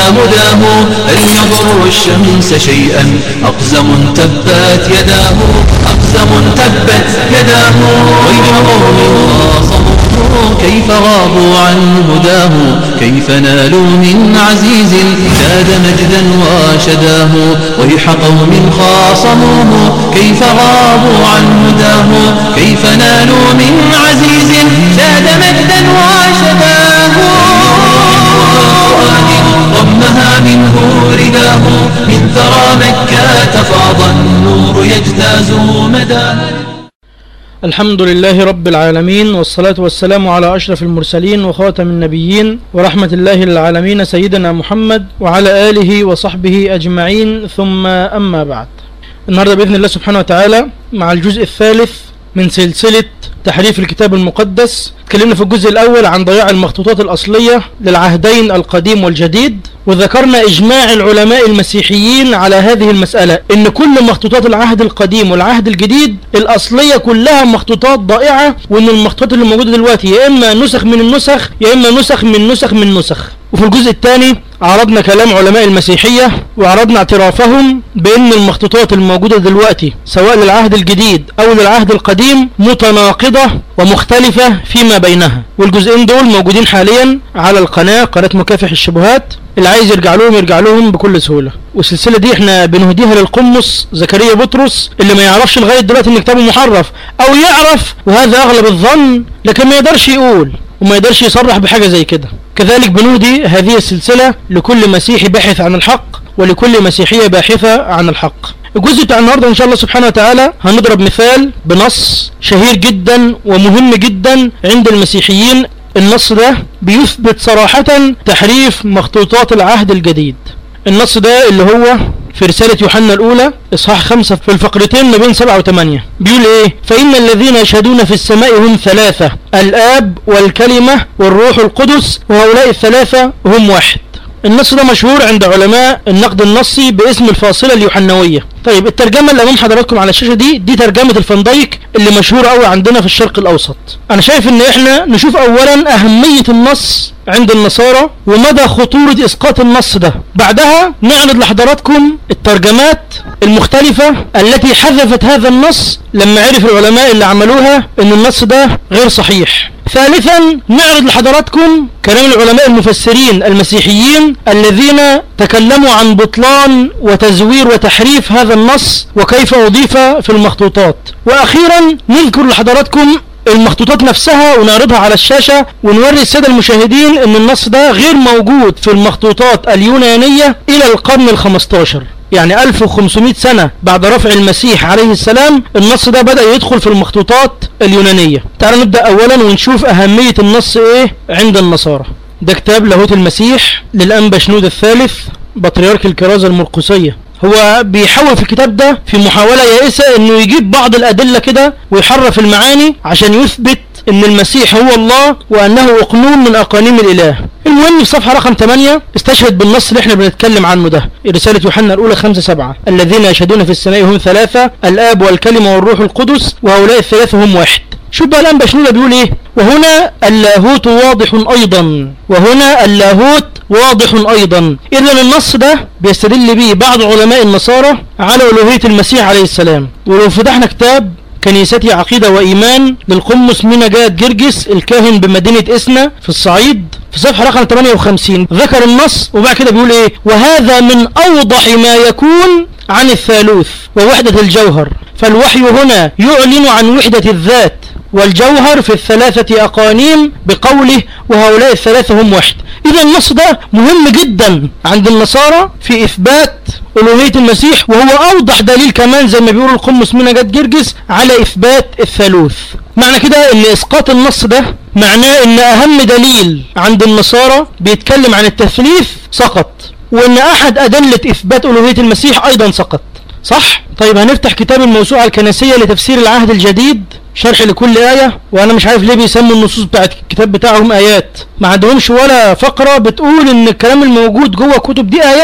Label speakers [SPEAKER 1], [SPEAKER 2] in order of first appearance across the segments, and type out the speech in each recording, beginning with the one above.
[SPEAKER 1] مداه هل يضر الشمس شيئا أقزم تبت يداه أقزم تبت يداه ويل قوم خاصموه كيف غابوا عن هداه كيف نالوا من عزيز زاد مجدا وشداه ويح قوم خاصموه كيف غابوا عن هداه كيف نالوا من عزيز زاد مجدا وشداه ضمها منه رداه من ثرى مكة فاض النور يجتاز مداه
[SPEAKER 2] الحمد لله رب العالمين والصلاة والسلام على أشرف المرسلين وخاتم النبيين ورحمة الله للعالمين سيدنا محمد وعلى آله وصحبه أجمعين ثم أما بعد النهاردة بإذن الله سبحانه وتعالى مع الجزء الثالث من سلسلة تحريف الكتاب المقدس تكلمنا في الجزء الأول عن ضياع المخطوطات الأصلية للعهدين القديم والجديد وذكرنا إجماع العلماء المسيحيين على هذه المسألة إن كل مخطوطات العهد القديم والعهد الجديد الأصلية كلها مخطوطات ضائعة وإن المخطوطات اللي موجودة دلوقتي يا إما نسخ من النسخ يا إما نسخ من نسخ من نسخ وفي الجزء الثاني عرضنا كلام علماء المسيحية وعرضنا اعترافهم بأن المخطوطات الموجودة دلوقتي سواء للعهد الجديد أو للعهد القديم متناقضة ومختلفة فيما بينها والجزئين دول موجودين حاليا على القناة قناة مكافح الشبهات اللي عايز يرجع لهم يرجع لهم بكل سهولة والسلسلة دي احنا بنهديها للقمص زكريا بطرس اللي ما يعرفش لغاية دلوقتي ان كتابه محرف او يعرف وهذا اغلب الظن لكن ما يقدرش يقول وما يقدرش يصرح بحاجة زي كده كذلك بنهدي هذه السلسلة لكل مسيحي باحث عن الحق ولكل مسيحية باحثة عن الحق الجزء بتاع النهارده ان شاء الله سبحانه وتعالى هنضرب مثال بنص شهير جدا ومهم جدا عند المسيحيين النص ده بيثبت صراحة تحريف مخطوطات العهد الجديد النص ده اللي هو في رسالة يوحنا الأولى إصحاح خمسة في الفقرتين ما بين سبعة وثمانية بيقول إيه فإن الذين يشهدون في السماء هم ثلاثة الآب والكلمة والروح القدس وهؤلاء الثلاثة هم واحد النص ده مشهور عند علماء النقد النصي باسم الفاصلة اليوحنوية طيب الترجمة اللي امام حضراتكم على الشاشة دي دي ترجمة الفندايك اللي مشهور قوي عندنا في الشرق الاوسط انا شايف ان احنا نشوف اولا اهمية النص عند النصارى ومدى خطورة اسقاط النص ده بعدها نعرض لحضراتكم الترجمات المختلفة التي حذفت هذا النص لما عرف العلماء اللي عملوها ان النص ده غير صحيح ثالثا نعرض لحضراتكم كلام العلماء المفسرين المسيحيين الذين تكلموا عن بطلان وتزوير وتحريف هذا النص وكيف أضيف في المخطوطات وأخيرا نذكر لحضراتكم المخطوطات نفسها ونعرضها على الشاشة ونوري السادة المشاهدين ان النص ده غير موجود في المخطوطات اليونانية الى القرن الخمستاشر يعني 1500 سنة بعد رفع المسيح عليه السلام النص ده بدأ يدخل في المخطوطات اليونانية تعالوا نبدأ أولا ونشوف أهمية النص إيه عند النصارى ده كتاب لاهوت المسيح للأنبا شنود الثالث بطريرك الكرازة المرقسية هو بيحاول في الكتاب ده في محاولة يائسة انه يجيب بعض الادلة كده ويحرف المعاني عشان يثبت ان المسيح هو الله وانه اقنوم من اقانيم الاله المهم في صفحة رقم 8 استشهد بالنص اللي احنا بنتكلم عنه ده رسالة يوحنا الاولى 5 7 الذين يشهدون في السماء هم ثلاثة الاب والكلمة والروح القدس وهؤلاء الثلاثة هم واحد شوف بقى الان بشنودة بيقول ايه وهنا اللاهوت واضح ايضا وهنا اللاهوت واضح ايضا اذا النص ده بيستدل به بعض علماء النصارى على الوهية المسيح عليه السلام ولو فتحنا كتاب كنيستي عقيدة وإيمان للقمص منجاد جرجس الكاهن بمدينة إسنا في الصعيد في صفحة رقم 58 ذكر النص وبعد كده بيقول إيه وهذا من أوضح ما يكون عن الثالوث ووحدة الجوهر فالوحي هنا يعلن عن وحدة الذات والجوهر في الثلاثة أقانيم بقوله وهؤلاء الثلاثة هم واحد إذا النص ده مهم جدا عند النصارى في إثبات ألوهية المسيح وهو أوضح دليل كمان زي ما بيقول القمص من جد جرجس على إثبات الثالوث معنى كده ان اسقاط النص ده معناه ان اهم دليل عند النصارى بيتكلم عن التثليث سقط وان احد ادلة اثبات الوهية المسيح ايضا سقط صح طيب هنفتح كتاب الموسوعة الكنسية لتفسير العهد الجديد شرح لكل آية وأنا مش عارف ليه بيسموا النصوص بتاعت الكتاب بتاعهم آيات ما عندهمش ولا فقرة بتقول إن الكلام الموجود جوه الكتب دي آيات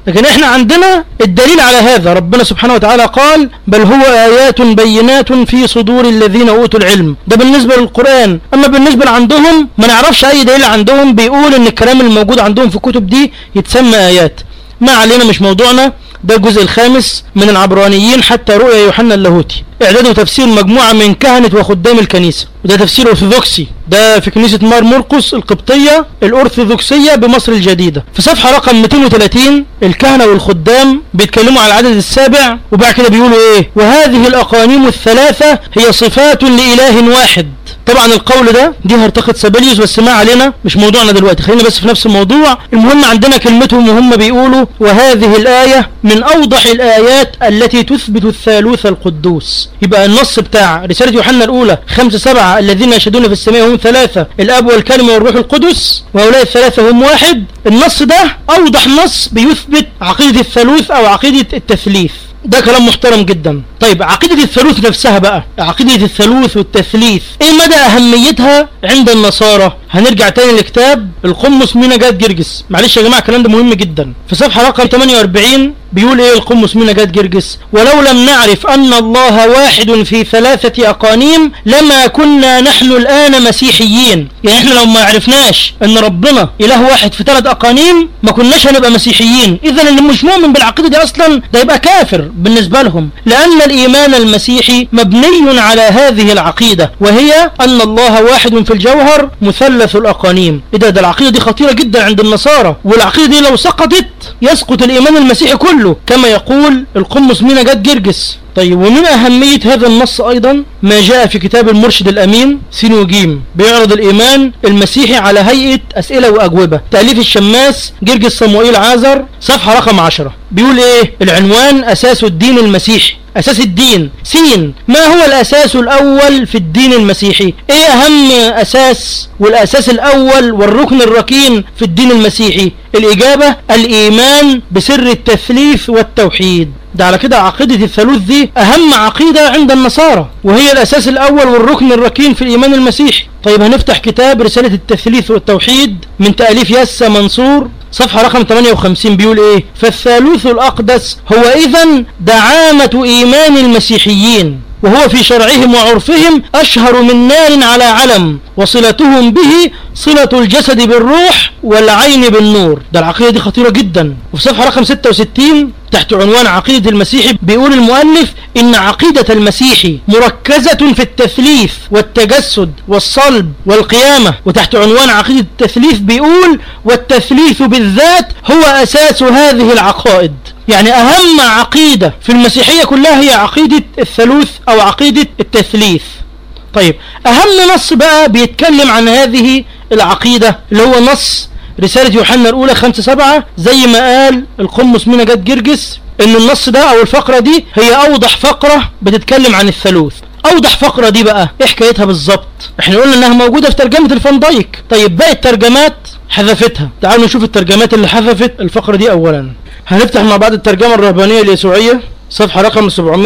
[SPEAKER 2] لكن احنا عندنا الدليل على هذا ربنا سبحانه وتعالى قال بل هو آيات بينات في صدور الذين أوتوا العلم ده بالنسبة للقرآن أما بالنسبة لعندهم ما نعرفش أي دليل عندهم بيقول إن الكلام الموجود عندهم في الكتب دي يتسمى آيات ما علينا مش موضوعنا ده الجزء الخامس من العبرانيين حتى رؤيا يوحنا اللاهوتي اعداد وتفسير مجموعة من كهنة وخدام الكنيسة وده تفسير أرثوذكسي ده في كنيسة مار مرقس القبطية الأرثوذكسية بمصر الجديدة في صفحة رقم 230 الكهنة والخدام بيتكلموا على العدد السابع وبعد كده بيقولوا ايه وهذه الأقانيم الثلاثة هي صفات لإله واحد طبعا القول ده دي هرتقط سابيليوس بس ما علينا مش موضوعنا دلوقتي خلينا بس في نفس الموضوع المهم عندنا كلمتهم وهم بيقولوا وهذه الآية من أوضح الآيات التي تثبت الثالوث القدوس يبقى النص بتاع رسالة يوحنا الأولى خمسة سبعة الذين يشهدون في السماء هم ثلاثة الأب والكلمة والروح القدس وهؤلاء الثلاثة هم واحد النص ده أوضح نص بيثبت عقيدة الثالوث أو عقيدة التثليث ده كلام محترم جدا طيب عقيدة الثالوث نفسها بقى عقيدة الثالوث والتثليث ايه مدى اهميتها عند النصارى هنرجع تاني لكتاب القمص مينا جاد جرجس معلش يا جماعة الكلام ده مهم جدا في صفحة رقم 48 بيقول ايه القمص مينا جاد جرجس ولو لم نعرف ان الله واحد في ثلاثة اقانيم لما كنا نحن الان مسيحيين يعني احنا لو ما عرفناش ان ربنا اله واحد في ثلاث اقانيم ما كناش هنبقى مسيحيين اذا اللي مش مؤمن بالعقيدة دي اصلا ده يبقى كافر بالنسبة لهم لان الايمان المسيحي مبني على هذه العقيدة وهي ان الله واحد في الجوهر مثلث الاقانيم اذا ده العقيدة دي خطيرة جدا عند النصارى والعقيدة دي لو سقطت يسقط الايمان المسيحي كله كما يقول القمص مينا جاد جرجس طيب ومن أهمية هذا النص أيضا ما جاء في كتاب المرشد الأمين سين وجيم بيعرض الإيمان المسيحي على هيئة أسئلة وأجوبة تأليف الشماس جرجس صموئيل عازر صفحة رقم عشرة بيقول إيه العنوان أساس الدين المسيحي أساس الدين سين ما هو الأساس الأول في الدين المسيحي إيه أهم أساس والأساس الأول والركن الركين في الدين المسيحي الإجابة الإيمان بسر التثليث والتوحيد ده على كده عقيدة الثالوث دي أهم عقيدة عند النصارى وهي الأساس الأول والركن الركين في الإيمان المسيحي طيب هنفتح كتاب رسالة التثليث والتوحيد من تأليف ياسا منصور صفحة رقم 58 بيقول ايه فالثالوث الأقدس هو إذا دعامة إيمان المسيحيين وهو في شرعهم وعرفهم أشهر من نار على علم وصلتهم به صلة الجسد بالروح والعين بالنور ده العقيدة دي خطيرة جدا وفي صفحة رقم 66 تحت عنوان عقيدة المسيحي بيقول المؤلف إن عقيدة المسيحي مركزة في التثليث والتجسد والصلب والقيامة وتحت عنوان عقيدة التثليث بيقول والتثليث بالذات هو أساس هذه العقائد يعني أهم عقيدة في المسيحية كلها هي عقيدة الثالوث أو عقيدة التثليث طيب أهم نص بقى بيتكلم عن هذه العقيدة اللي هو نص رسالة يوحنا الأولى خمسة سبعة زي ما قال القمص مينا جد جرجس إن النص ده أو الفقرة دي هي أوضح فقرة بتتكلم عن الثالوث أوضح فقرة دي بقى إيه حكايتها بالظبط إحنا قلنا إنها موجودة في ترجمة الفان دايك طيب باقي الترجمات حذفتها تعالوا نشوف الترجمات اللي حذفت الفقرة دي أولا هنفتح مع بعض الترجمة الرهبانية اليسوعية صفحة رقم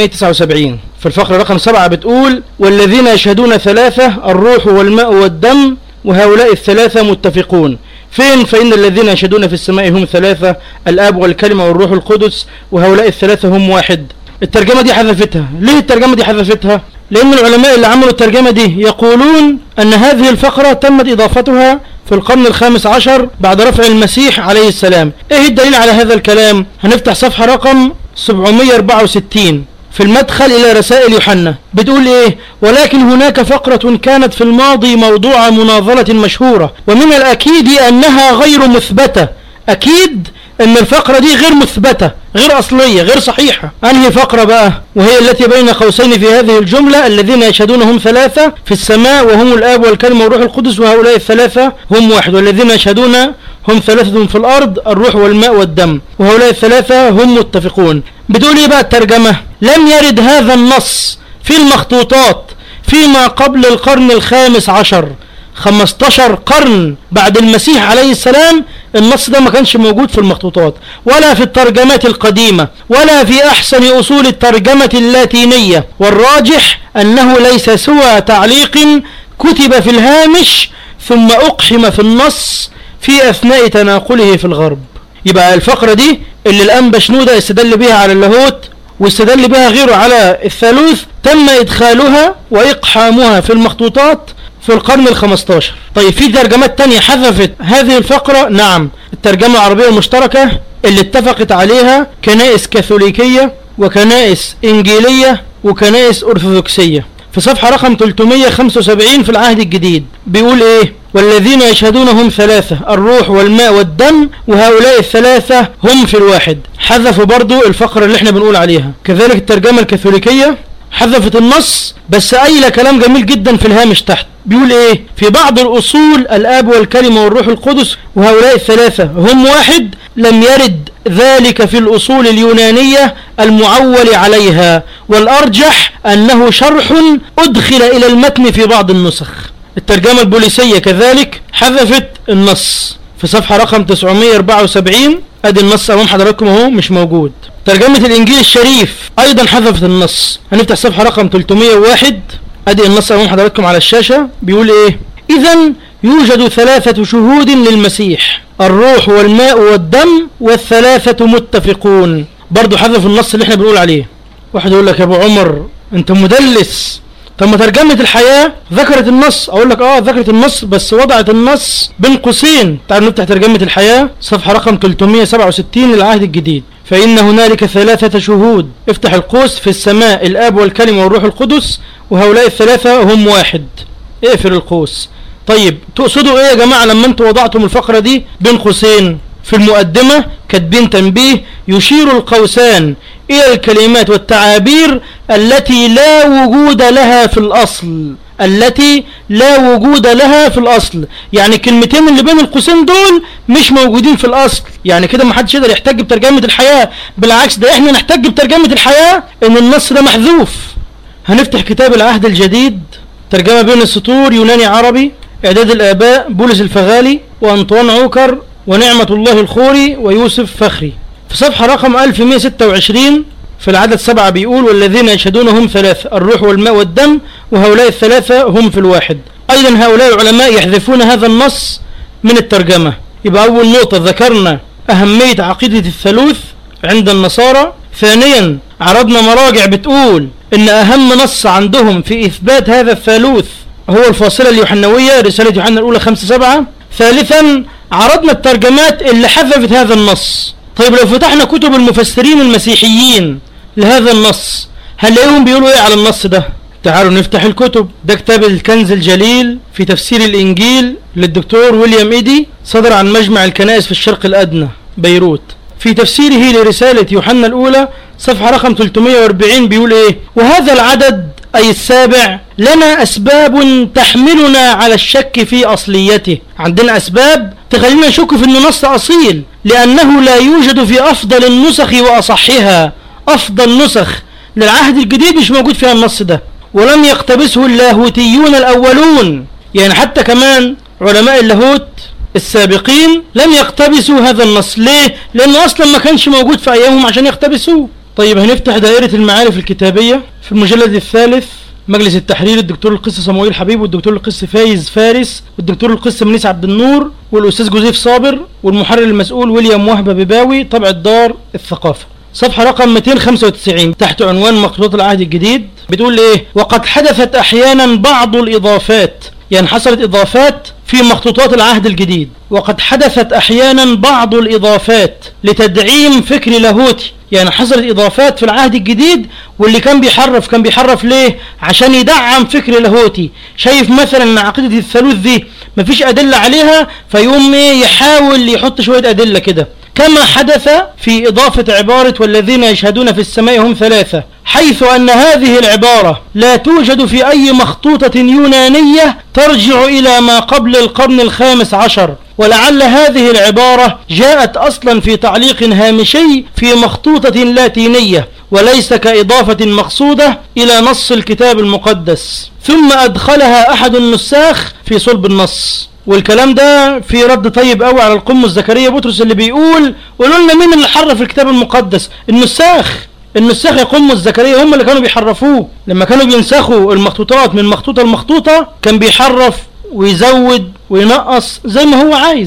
[SPEAKER 2] 779 في الفقرة رقم 7 بتقول والذين يشهدون ثلاثة الروح والماء والدم وهؤلاء الثلاثة متفقون فين فإن الذين يشهدون في السماء هم ثلاثة الآب والكلمة والروح القدس وهؤلاء الثلاثة هم واحد الترجمة دي حذفتها ليه الترجمة دي حذفتها لأن العلماء اللي عملوا الترجمة دي يقولون أن هذه الفقرة تمت إضافتها في القرن الخامس عشر بعد رفع المسيح عليه السلام ايه الدليل على هذا الكلام هنفتح صفحة رقم 764 في المدخل إلى رسائل يوحنا بتقول إيه ولكن هناك فقرة كانت في الماضي موضوع مناظرة مشهورة ومن الأكيد أنها غير مثبتة أكيد أن الفقرة دي غير مثبتة غير أصلية غير صحيحة أنهي فقرة بقى وهي التي بين قوسين في هذه الجملة الذين يشهدون هم ثلاثة في السماء وهم الآب والكلمة والروح القدس وهؤلاء الثلاثة هم واحد والذين يشهدون هم ثلاثة في الأرض الروح والماء والدم وهؤلاء الثلاثة هم متفقون بتقول إيه بقى الترجمة لم يرد هذا النص في المخطوطات فيما قبل القرن الخامس عشر 15 قرن بعد المسيح عليه السلام النص ده ما كانش موجود في المخطوطات ولا في الترجمات القديمة ولا في أحسن أصول الترجمة اللاتينية والراجح أنه ليس سوى تعليق كتب في الهامش ثم أقحم في النص في أثناء تناقله في الغرب يبقى الفقرة دي اللي الأنبا شنودة استدل بها على اللاهوت واستدل بها غيره على الثالوث تم إدخالها وإقحامها في المخطوطات في القرن الخمستاشر طيب في ترجمات تانية حذفت هذه الفقرة نعم الترجمة العربية المشتركة اللي اتفقت عليها كنائس كاثوليكية وكنائس إنجيلية وكنائس أرثوذكسية في صفحة رقم 375 في العهد الجديد بيقول ايه والذين يشهدون هم ثلاثة الروح والماء والدم وهؤلاء الثلاثة هم في الواحد حذفوا برضو الفقرة اللي احنا بنقول عليها كذلك الترجمة الكاثوليكية حذفت النص بس قايله كلام جميل جدا في الهامش تحت بيقول ايه في بعض الاصول الاب والكلمه والروح القدس وهؤلاء الثلاثه هم واحد لم يرد ذلك في الاصول اليونانيه المعول عليها والارجح انه شرح ادخل الى المتن في بعض النسخ الترجمه البوليسيه كذلك حذفت النص في صفحه رقم 974 ادي النص امام حضراتكم اهو مش موجود ترجمة الانجيل الشريف ايضا حذفت النص هنفتح صفحة رقم 301 ادي النص امام حضراتكم على الشاشة بيقول ايه اذا يوجد ثلاثة شهود للمسيح الروح والماء والدم والثلاثة متفقون برضو حذف النص اللي احنا بنقول عليه واحد يقول لك يا ابو عمر انت مدلس طب ما ترجمة الحياة ذكرت النص اقول لك اه ذكرت النص بس وضعت النص بين قوسين تعالوا نفتح ترجمة الحياة صفحة رقم 367 للعهد الجديد فإن هنالك ثلاثة شهود افتح القوس في السماء الآب والكلمة والروح القدس وهؤلاء الثلاثة هم واحد اقفل القوس طيب تقصدوا ايه يا جماعة لما انتوا وضعتم الفقرة دي بين قوسين في المقدمة كاتبين تنبيه يشير القوسان إلى الكلمات والتعابير التي لا وجود لها في الأصل التي لا وجود لها في الأصل يعني الكلمتين اللي بين القوسين دول مش موجودين في الأصل يعني كده ما حدش يقدر يحتج بترجمة الحياة بالعكس ده احنا نحتج بترجمة الحياة ان النص ده محذوف هنفتح كتاب العهد الجديد ترجمة بين السطور يوناني عربي إعداد الآباء بولس الفغالي وأنطوان عوكر ونعمة الله الخوري ويوسف فخري في صفحة رقم 1126 في العدد سبعة بيقول والذين يشهدون هم ثلاثة الروح والماء والدم وهؤلاء الثلاثة هم في الواحد أيضا هؤلاء العلماء يحذفون هذا النص من الترجمة يبقى أول نقطة ذكرنا أهمية عقيدة الثالوث عند النصارى ثانيا عرضنا مراجع بتقول إن أهم نص عندهم في إثبات هذا الثالوث هو الفاصلة اليوحنوية رسالة يوحنا الأولى خمسة سبعة ثالثا عرضنا الترجمات اللي حذفت هذا النص طيب لو فتحنا كتب المفسرين المسيحيين لهذا النص هنلاقيهم بيقولوا ايه على النص ده تعالوا نفتح الكتب ده كتاب الكنز الجليل في تفسير الانجيل للدكتور ويليام ايدي صدر عن مجمع الكنائس في الشرق الادنى بيروت في تفسيره لرسالة يوحنا الاولى صفحة رقم 340 بيقول ايه وهذا العدد أي السابع لنا أسباب تحملنا على الشك في أصليته عندنا أسباب تخلينا نشك في أنه نص أصيل لأنه لا يوجد في أفضل النسخ وأصحها أفضل نسخ للعهد الجديد مش موجود فيها النص ده ولم يقتبسه اللاهوتيون الأولون يعني حتى كمان علماء اللاهوت السابقين لم يقتبسوا هذا النص ليه؟ لأنه أصلا ما كانش موجود في أيامهم عشان يقتبسوه طيب هنفتح دائرة المعارف الكتابية في المجلد الثالث مجلس التحرير الدكتور القس صموئيل حبيب والدكتور القس فايز فارس والدكتور القس منيس عبد النور والاستاذ جوزيف صابر والمحرر المسؤول ويليام وهبه بباوي طبع الدار الثقافه صفحة رقم 295 تحت عنوان مخطوطات العهد الجديد بتقول ايه وقد حدثت احيانا بعض الاضافات يعني حصلت اضافات في مخطوطات العهد الجديد وقد حدثت احيانا بعض الاضافات لتدعيم فكر لاهوتي يعني حصلت اضافات في العهد الجديد واللي كان بيحرف كان بيحرف ليه عشان يدعم فكر لاهوتي شايف مثلا ان عقيده الثالوث دي مفيش ادله عليها فيقوم ايه يحاول يحط شويه ادله كده كما حدث في إضافة عبارة والذين يشهدون في السماء هم ثلاثة حيث أن هذه العبارة لا توجد في أي مخطوطة يونانية ترجع إلى ما قبل القرن الخامس عشر ولعل هذه العبارة جاءت أصلا في تعليق هامشي في مخطوطة لاتينية وليس كإضافة مقصودة إلى نص الكتاب المقدس ثم أدخلها أحد النساخ في صلب النص والكلام ده في رد طيب قوي على القمص زكريا بطرس اللي بيقول قولوا لنا مين اللي حرف الكتاب المقدس النساخ النساخ يا قمص زكريا هم اللي كانوا بيحرفوه لما كانوا بينسخوا المخطوطات من مخطوطه لمخطوطه كان بيحرف ويزود وينقص زي ما هو عايز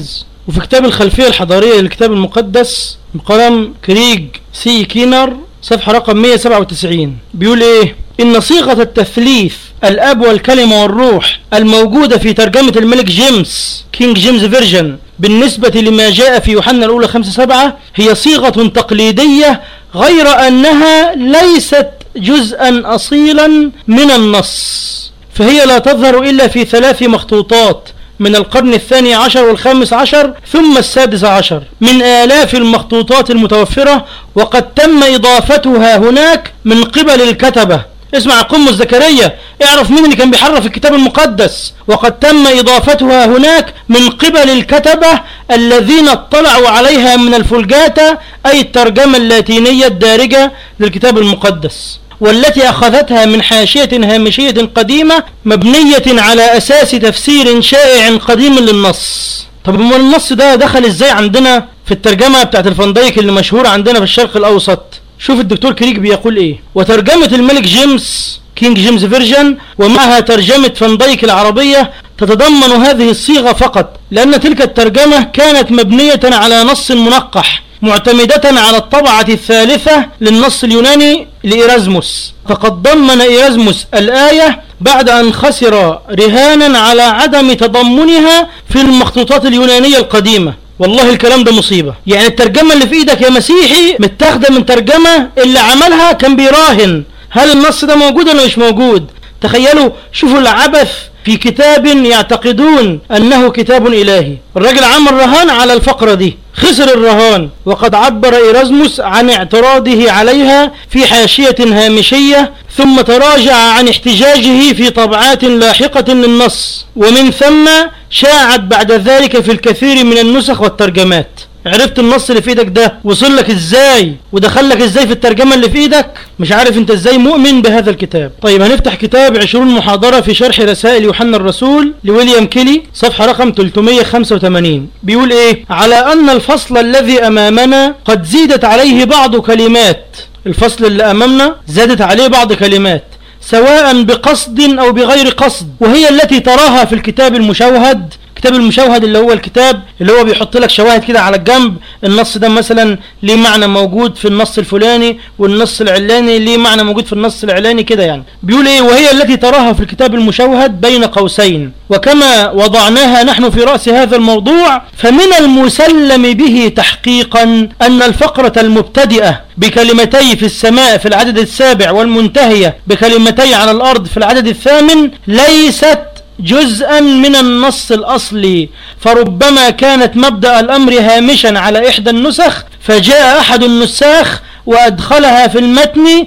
[SPEAKER 2] وفي كتاب الخلفية الحضارية للكتاب المقدس بقلم كريج سي كينر صفحة رقم 197 بيقول ايه ان صيغة التثليث الاب والكلمة والروح الموجودة في ترجمة الملك جيمس كينج جيمس فيرجن بالنسبة لما جاء في يوحنا الاولى 5 7 هي صيغة تقليدية غير انها ليست جزءا اصيلا من النص فهي لا تظهر الا في ثلاث مخطوطات من القرن الثاني عشر والخامس عشر ثم السادس عشر من آلاف المخطوطات المتوفرة وقد تم إضافتها هناك من قبل الكتبة اسمع قم زكريا اعرف مين اللي كان بيحرف الكتاب المقدس وقد تم إضافتها هناك من قبل الكتبة الذين اطلعوا عليها من الفلجاتا أي الترجمة اللاتينية الدارجة للكتاب المقدس والتي أخذتها من حاشية هامشية قديمة مبنية على أساس تفسير شائع قديم للنص طب ما النص ده دخل ازاي عندنا في الترجمة بتاعت الفنديك اللي مشهورة عندنا في الشرق الأوسط شوف الدكتور كريك بيقول ايه وترجمة الملك جيمس كينج جيمس فيرجن ومعها ترجمة فنديك العربية تتضمن هذه الصيغة فقط لأن تلك الترجمة كانت مبنية على نص منقح معتمدة على الطبعة الثالثة للنص اليوناني لإيرازموس فقد ضمن إيرازموس الآية بعد أن خسر رهانا على عدم تضمنها في المخطوطات اليونانية القديمة والله الكلام ده مصيبة يعني الترجمة اللي في ايدك يا مسيحي متاخدة من ترجمة اللي عملها كان بيراهن هل النص ده موجود ولا مش موجود تخيلوا شوفوا العبث في كتاب يعتقدون أنه كتاب إلهي الراجل عمل رهان على الفقرة دي خسر الرهان وقد عبر إيرازموس عن اعتراضه عليها في حاشية هامشية ثم تراجع عن احتجاجه في طبعات لاحقة للنص ومن ثم شاعت بعد ذلك في الكثير من النسخ والترجمات عرفت النص اللي في ايدك ده وصل لك ازاي ودخل لك ازاي في الترجمة اللي في ايدك مش عارف انت ازاي مؤمن بهذا الكتاب طيب هنفتح كتاب عشرون محاضرة في شرح رسائل يوحنا الرسول لويليام كيلي صفحة رقم 385 بيقول ايه على ان الفصل الذي امامنا قد زيدت عليه بعض كلمات الفصل اللي امامنا زادت عليه بعض كلمات سواء بقصد او بغير قصد وهي التي تراها في الكتاب المشوهد الكتاب المشوهد اللي هو الكتاب اللي هو بيحط لك شواهد كده على الجنب النص ده مثلا ليه معنى موجود في النص الفلاني والنص العلاني ليه معنى موجود في النص العلاني كده يعني بيقول ايه وهي التي تراها في الكتاب المشوهد بين قوسين وكما وضعناها نحن في رأس هذا الموضوع فمن المسلم به تحقيقا أن الفقرة المبتدئة بكلمتي في السماء في العدد السابع والمنتهية بكلمتي على الأرض في العدد الثامن ليست جزءا من النص الأصلي فربما كانت مبدأ الأمر هامشا على إحدى النسخ فجاء أحد النساخ وأدخلها في المتن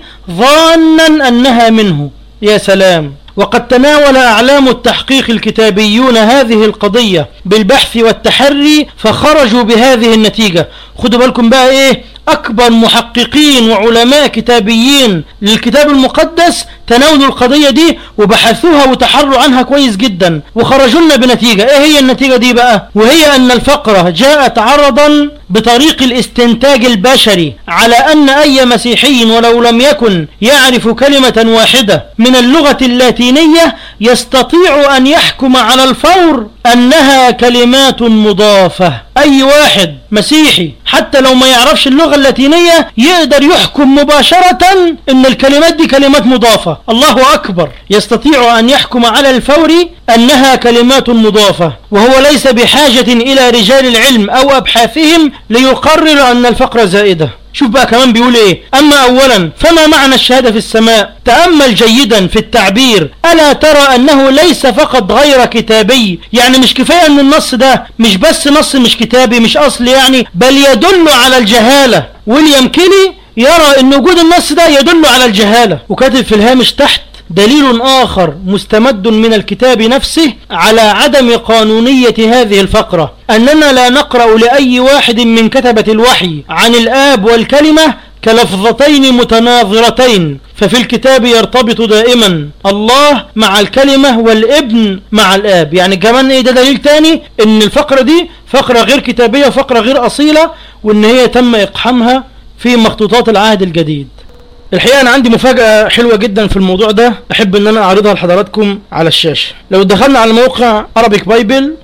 [SPEAKER 2] ظانا أنها منه يا سلام وقد تناول أعلام التحقيق الكتابيون هذه القضية بالبحث والتحري فخرجوا بهذه النتيجة خدوا بالكم بقى إيه أكبر محققين وعلماء كتابيين للكتاب المقدس تناولوا القضية دي وبحثوها وتحروا عنها كويس جدا وخرجوا لنا بنتيجة ايه هي النتيجة دي بقى وهي ان الفقرة جاءت عرضا بطريق الاستنتاج البشري على ان اي مسيحي ولو لم يكن يعرف كلمة واحدة من اللغة اللاتينية يستطيع ان يحكم على الفور انها كلمات مضافة اي واحد مسيحي حتى لو ما يعرفش اللغة اللاتينية يقدر يحكم مباشرة ان الكلمات دي كلمات مضافة الله اكبر يستطيع ان يحكم على الفور انها كلمات مضافة وهو ليس بحاجة الى رجال العلم او ابحاثهم ليقرر ان الفقرة زائدة شوف بقى كمان بيقول ايه اما اولا فما معنى الشهادة في السماء تأمل جيدا في التعبير ألا ترى أنه ليس فقط غير كتابي يعني مش كفاية أن النص ده مش بس نص مش كتابي مش أصل يعني بل يدل على الجهالة ويليام كيلي يرى أن وجود النص ده يدل على الجهالة وكاتب في الهامش تحت دليل آخر مستمد من الكتاب نفسه على عدم قانونية هذه الفقرة أننا لا نقرأ لأي واحد من كتبة الوحي عن الآب والكلمة كلفظتين متناظرتين ففي الكتاب يرتبط دائما الله مع الكلمة والابن مع الآب يعني كمان ايه ده دليل تاني ان الفقرة دي فقرة غير كتابية وفقرة غير أصيلة وان هي تم إقحامها في مخطوطات العهد الجديد الحقيقة أنا عندي مفاجأة حلوة جدا في الموضوع ده أحب أن أنا أعرضها لحضراتكم على الشاشة لو دخلنا على موقع Arabic Bible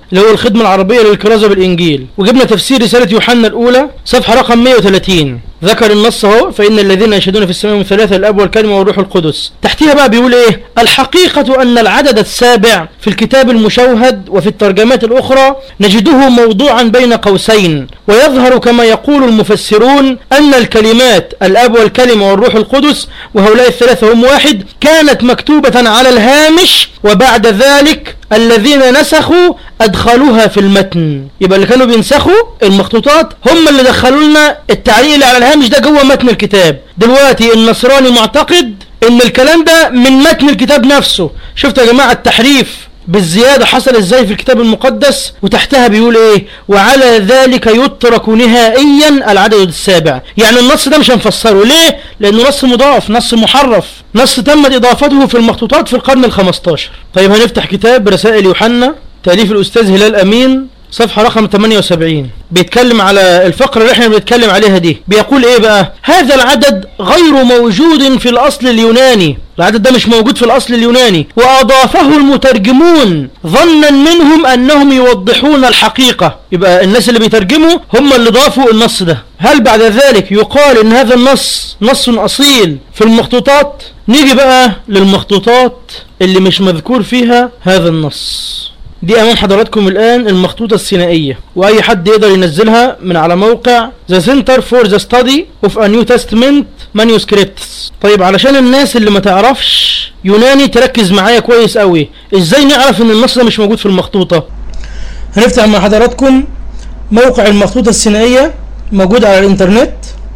[SPEAKER 2] اللي هو الخدمة العربية للكرازة بالإنجيل وجبنا تفسير رسالة يوحنا الأولى صفحة رقم 130 ذكر النص اهو فإن الذين يشهدون في السماء من ثلاثة الأب والكلمة والروح القدس تحتها بقى بيقول إيه الحقيقة أن العدد السابع في الكتاب المشوهد وفي الترجمات الأخرى نجده موضوعا بين قوسين ويظهر كما يقول المفسرون أن الكلمات الأب والكلمة والروح القدس وهؤلاء الثلاثة هم واحد كانت مكتوبة على الهامش وبعد ذلك الذين نسخوا أدخلوها في المتن يبقى اللي كانوا بينسخوا المخطوطات هم اللي دخلوا لنا التعليق اللي على الهامش ده جوه متن الكتاب دلوقتي النصراني معتقد ان الكلام ده من متن الكتاب نفسه شفتوا يا جماعة التحريف بالزيادة حصل ازاي في الكتاب المقدس وتحتها بيقول ايه وعلى ذلك يترك نهائيا العدد السابع يعني النص ده مش هنفسره ليه لانه نص مضاف نص محرف نص تمت اضافته في المخطوطات في القرن الخمستاشر طيب هنفتح كتاب رسائل يوحنا تأليف الاستاذ هلال امين صفحة رقم 78 بيتكلم على الفقرة اللي احنا بنتكلم عليها دي بيقول ايه بقى هذا العدد غير موجود في الاصل اليوناني العدد ده مش موجود في الاصل اليوناني واضافه المترجمون ظنا منهم انهم يوضحون الحقيقة يبقى الناس اللي بيترجموا هم اللي ضافوا النص ده هل بعد ذلك يقال ان هذا النص نص اصيل في المخطوطات نيجي بقى للمخطوطات اللي مش مذكور فيها هذا النص دي امام حضراتكم الان المخطوطة السينائية واي حد يقدر ينزلها من على موقع The Center for the Study of a New Testament Manuscripts طيب علشان الناس اللي ما تعرفش يوناني تركز معايا كويس قوي ازاي نعرف ان النص ده مش موجود في المخطوطة هنفتح مع حضراتكم موقع المخطوطة السينائية موجود على الانترنت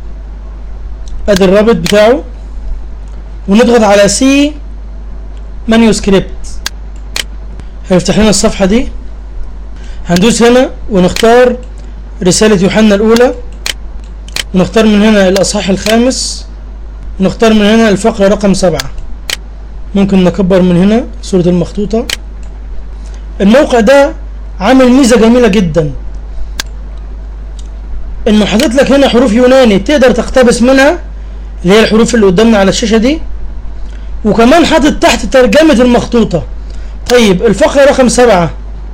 [SPEAKER 2] ادي الرابط بتاعه ونضغط على سي مانيوسكريبت هيفتح لنا الصفحة دي هندوس هنا ونختار رسالة يوحنا الأولى ونختار من هنا الأصحاح الخامس ونختار من هنا الفقرة رقم سبعة ممكن نكبر من هنا صورة المخطوطة الموقع ده عامل ميزة جميلة جدا انه حاطط لك هنا حروف يوناني تقدر تقتبس منها اللي هي الحروف اللي قدامنا على الشاشة دي وكمان حاطط تحت ترجمة المخطوطة طيب الفقرة رقم سبعة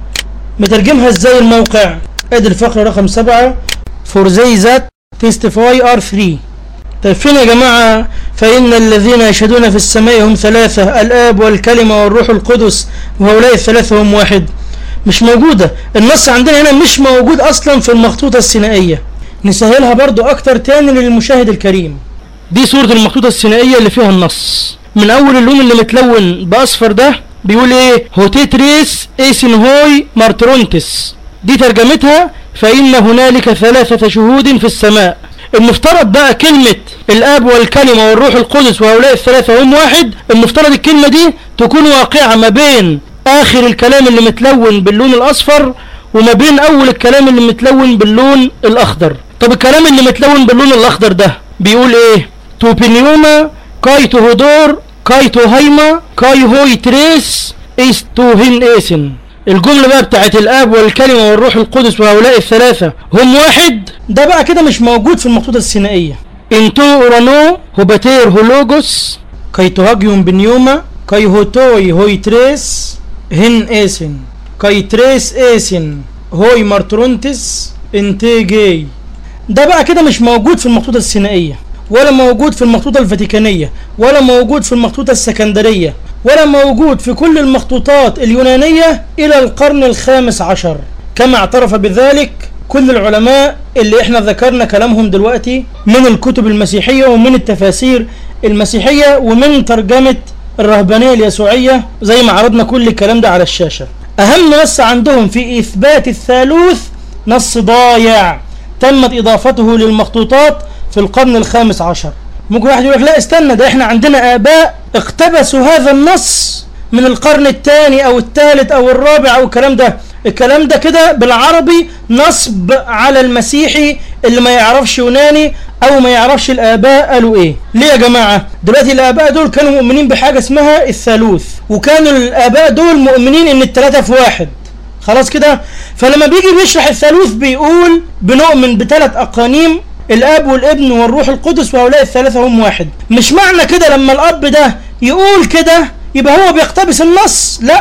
[SPEAKER 2] مترجمها ازاي الموقع ادي الفقرة رقم سبعة for they that testify are three طيب فين يا جماعة فإن الذين يشهدون في السماء هم ثلاثة الآب والكلمة والروح القدس وهؤلاء الثلاثة هم واحد مش موجودة النص عندنا هنا مش موجود أصلا في المخطوطة السينائية نسهلها برضو أكتر تاني للمشاهد الكريم دي صورة المخطوطة السينائية اللي فيها النص من أول اللون اللي متلون بأصفر ده بيقول ايه هوتيتريس ايسن هوي مارترونتس دي ترجمتها فإن هنالك ثلاثة شهود في السماء المفترض بقى كلمة الآب والكلمة والروح القدس وهؤلاء الثلاثة هم واحد المفترض الكلمة دي تكون واقعة ما بين آخر الكلام اللي متلون باللون الأصفر وما بين أول الكلام اللي متلون باللون الأخضر طب الكلام اللي متلون باللون الأخضر ده بيقول إيه توبينيوما كاي تهودور كاي توهيما كاي هوي تريس إيس توهين إيسن الجملة بقى بتاعت الآب والكلمة والروح القدس وهؤلاء الثلاثة هم واحد ده بقى كده مش موجود في المخطوطة السينائية انتو اورانو هوباتير هولوجوس كاي توهاجيوم بنيوما كاي هوتوي هوي تريس هن ايسن كاي تريس ايسن هوي مارترونتس انتي جاي ده بقى كده مش موجود في المخطوطة السينائية ولا موجود في المخطوطة الفاتيكانية ولا موجود في المخطوطة السكندرية ولا موجود في كل المخطوطات اليونانية إلى القرن الخامس عشر كما اعترف بذلك كل العلماء اللي احنا ذكرنا كلامهم دلوقتي من الكتب المسيحية ومن التفاسير المسيحية ومن ترجمة الرهبانية اليسوعية زي ما عرضنا كل الكلام ده على الشاشة أهم نص عندهم في إثبات الثالوث نص ضايع تمت إضافته للمخطوطات في القرن الخامس عشر ممكن واحد يقول لك لا استنى ده احنا عندنا آباء اقتبسوا هذا النص من القرن الثاني أو الثالث أو الرابع أو الكلام ده الكلام ده كده بالعربي نصب على المسيحي اللي ما يعرفش يوناني او ما يعرفش الاباء قالوا ايه ليه يا جماعه دلوقتي الاباء دول كانوا مؤمنين بحاجه اسمها الثالوث وكانوا الاباء دول مؤمنين ان الثلاثه في واحد خلاص كده فلما بيجي بيشرح الثالوث بيقول بنؤمن بثلاث اقانيم الاب والابن والروح القدس وهؤلاء الثلاثه هم واحد مش معنى كده لما الاب ده يقول كده يبقى هو بيقتبس النص لا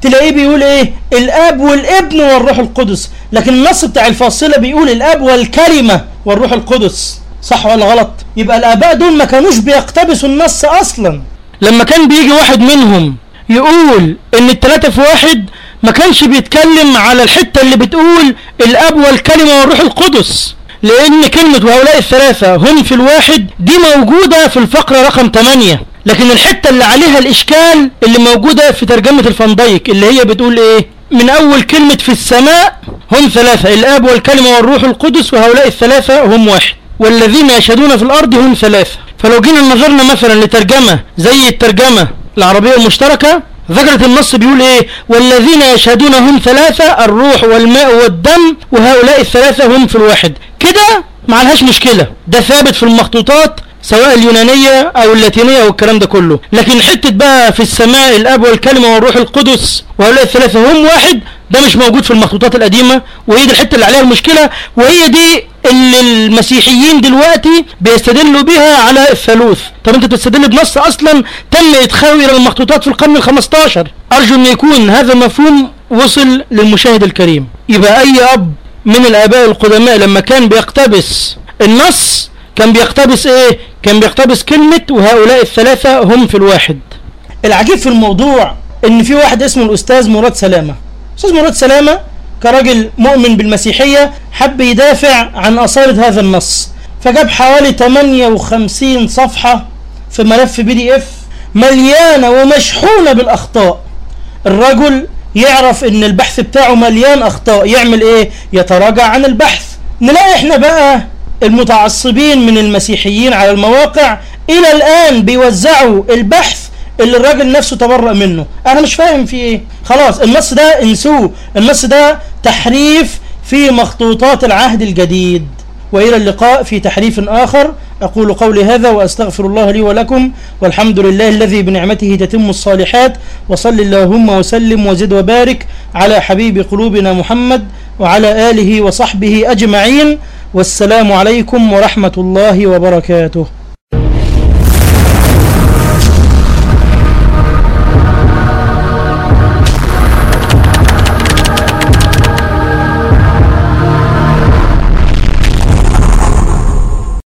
[SPEAKER 2] تلاقيه بيقول ايه الاب والابن والروح القدس لكن النص بتاع الفاصله بيقول الاب والكلمه والروح القدس صح ولا غلط يبقى الاباء دول ما كانوش بيقتبسوا النص اصلا لما كان بيجي واحد منهم يقول ان التلاتة في واحد ما كانش بيتكلم على الحتة اللي بتقول الاب والكلمة والروح القدس لان كلمة وهؤلاء الثلاثة هم في الواحد دي موجودة في الفقرة رقم 8 لكن الحتة اللي عليها الاشكال اللي موجودة في ترجمة الفنديك اللي هي بتقول ايه من اول كلمة في السماء هم ثلاثة الاب والكلمة والروح القدس وهؤلاء الثلاثة هم واحد والذين يشهدون في الارض هم ثلاثة فلو جينا نظرنا مثلا لترجمة زي الترجمة العربية المشتركة ذكرت النص بيقول ايه والذين يشهدون هم ثلاثة الروح والماء والدم وهؤلاء الثلاثة هم في الواحد كده ما عليهاش مشكلة ده ثابت في المخطوطات سواء اليونانية او اللاتينية او الكلام ده كله لكن حتة بقى في السماء الاب والكلمة والروح القدس وهؤلاء الثلاثة هم واحد ده مش موجود في المخطوطات القديمة وهي دي الحتة اللي عليها المشكلة وهي دي اللي المسيحيين دلوقتي بيستدلوا بيها على الثالوث طب انت تستدل بنص اصلا تم ادخاله الى المخطوطات في القرن الخمستاشر ارجو ان يكون هذا المفهوم وصل للمشاهد الكريم يبقى اي اب من الاباء القدماء لما كان بيقتبس النص كان بيقتبس ايه كان بيقتبس كلمة وهؤلاء الثلاثة هم في الواحد العجيب في الموضوع ان في واحد اسمه الاستاذ مراد سلامة استاذ مراد سلامة كراجل مؤمن بالمسيحية حب يدافع عن أصالة هذا النص فجاب حوالي 58 صفحة في ملف بي دي اف مليانة ومشحونة بالأخطاء الرجل يعرف ان البحث بتاعه مليان أخطاء يعمل ايه يتراجع عن البحث نلاقي احنا بقى المتعصبين من المسيحيين على المواقع الى الان بيوزعوا البحث اللي الراجل نفسه تبرأ منه انا مش فاهم في ايه خلاص النص ده انسوه النص ده تحريف في مخطوطات العهد الجديد والى اللقاء في تحريف اخر اقول قولي هذا واستغفر الله لي ولكم والحمد لله الذي بنعمته تتم الصالحات وصل اللهم وسلم وزد وبارك على حبيب قلوبنا محمد وعلى اله وصحبه اجمعين والسلام عليكم ورحمه الله وبركاته